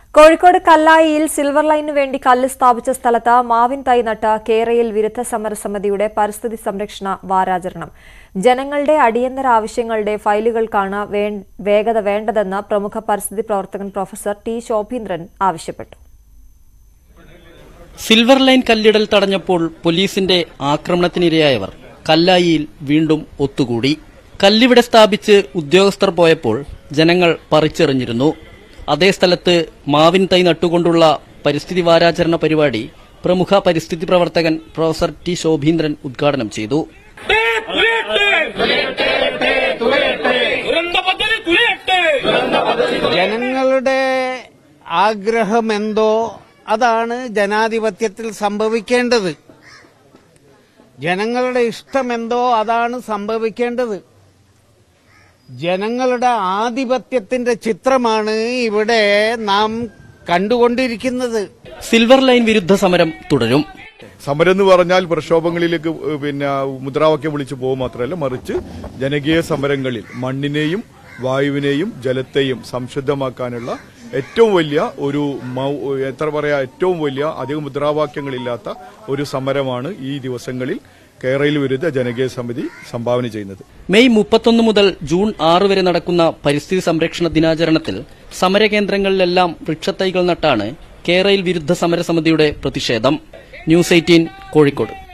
Kozhikode കല്ലായിയിൽ silver line വേണ്ടി കല്ല് സ്ഥാപിച്ച സ്ഥലത്ത് മാവിൻ തൈ നട്ട കേരയിൽ വിരുദ്ധ സമരസമിതിയുടെ പരിസ്ഥിതി സംരക്ഷണ വാരാചരണം ജനങ്ങളുടെ അടിയന്തര ആവശ്യങ്ങളുടെ ഫയലുകൾക്കാണ് വേ- വേഗത വേണ്ടതെന്ന് പ്രമുഖ പരിസ്ഥിതി പ്രവർത്തകൻ പ്രൊഫസർ ടി ശോഭീന്ദ്രൻ ആവശ്യപ്പെട്ടു സിൽവർ ലൈൻ കല്ലിടൽ തടഞ്ഞപ്പോൾ പോലീസിന്റെ ആക്രമണത്തിനിരയായവർ കല്ലായിയിൽ വീണ്ടും ഒത്തുകൂടി കല്ലിവിടെ സ്ഥാപിച്ച് ഉദ്യോഗസ്ഥർ പോയപ്പോൾ ജനങ്ങൾ പറിച്ചെറിഞ്ഞിരുന്നു അതേ സ്ഥലത്ത് മാവിൻ തൈ നട്ടുകൊണ്ടുള്ള പരിസ്ഥിതി വാരാചരണ പരിപാടി പ്രമുഖ പരിസ്ഥിതി പ്രവർത്തകൻ പ്രൊഫസർ ടി ശോഭീന്ദ്രൻ ഉദ്ഘാടനം ചെയ്തു ദുരന്ത പദ്ധതി തുലയട്ടെ ജനങ്ങളുടെ ആഗ്രഹമെന്തോ അതാണ് ജനാധിപത്യത്തിൽ സംഭവിക്കേണ്ടത് ജനങ്ങളുടെ ഇഷ്ടമെന്തോ അതാണ് സംഭവിക്കേണ്ടത് ജനങ്ങളുടെ ആധിപത്യത്തിന്റെ ചിത്രമാണ് ഇവിടെ നാം കണ്ടുകൊണ്ടിരിക്കുന്നത് സിൽവർ ലൈൻ വിരുദ്ധ സമരം തുടരും സമരം എന്ന് പറഞ്ഞാൽ പ്രക്ഷോഭങ്ങളിലേക്ക് ഏഹ്, പിന്നെ മുദ്രാവാക്യം വിളിച്ചു പോകുക മാത്രമല്ല മറിച്ച് ജനകീയ സമരങ്ങളിൽ മണ്ണിനെയും വായുവിനെയും ജലത്തെയും സംശുദ്ധമാക്കാനുള്ള ഏറ്റവും വലിയ ഒരു മൗ- എത്ര പറയാ ഏറ്റവും വലിയ അധികം മുദ്രാവാക്യങ്ങളില്ലാത്ത ഒരു സമരമാണ് ഈ ദിവസങ്ങളിൽ കേരളയിൽ വിരുദ്ധ ജനകീയ സമിതി സംഭാവന ചെയ്യുന്നത് മെയ് മുപ്പത്തൊന്ന് മുതൽ ജൂൺ ആറ് വരെ നടക്കുന്ന പരിസ്ഥിതി സംരക്ഷണ ദിനാചരണത്തിൽ സമരകേന്ദ്രങ്ങളിലെല്ലാം വൃക്ഷത്തൈകൾ നട്ടാണ് കേരയിൽ വിരുദ്ധ സമരസമിതിയുടെ പ്രതിഷേധം ന്യൂസ് എയ്റ്റീൻ കോഴിക്കോട്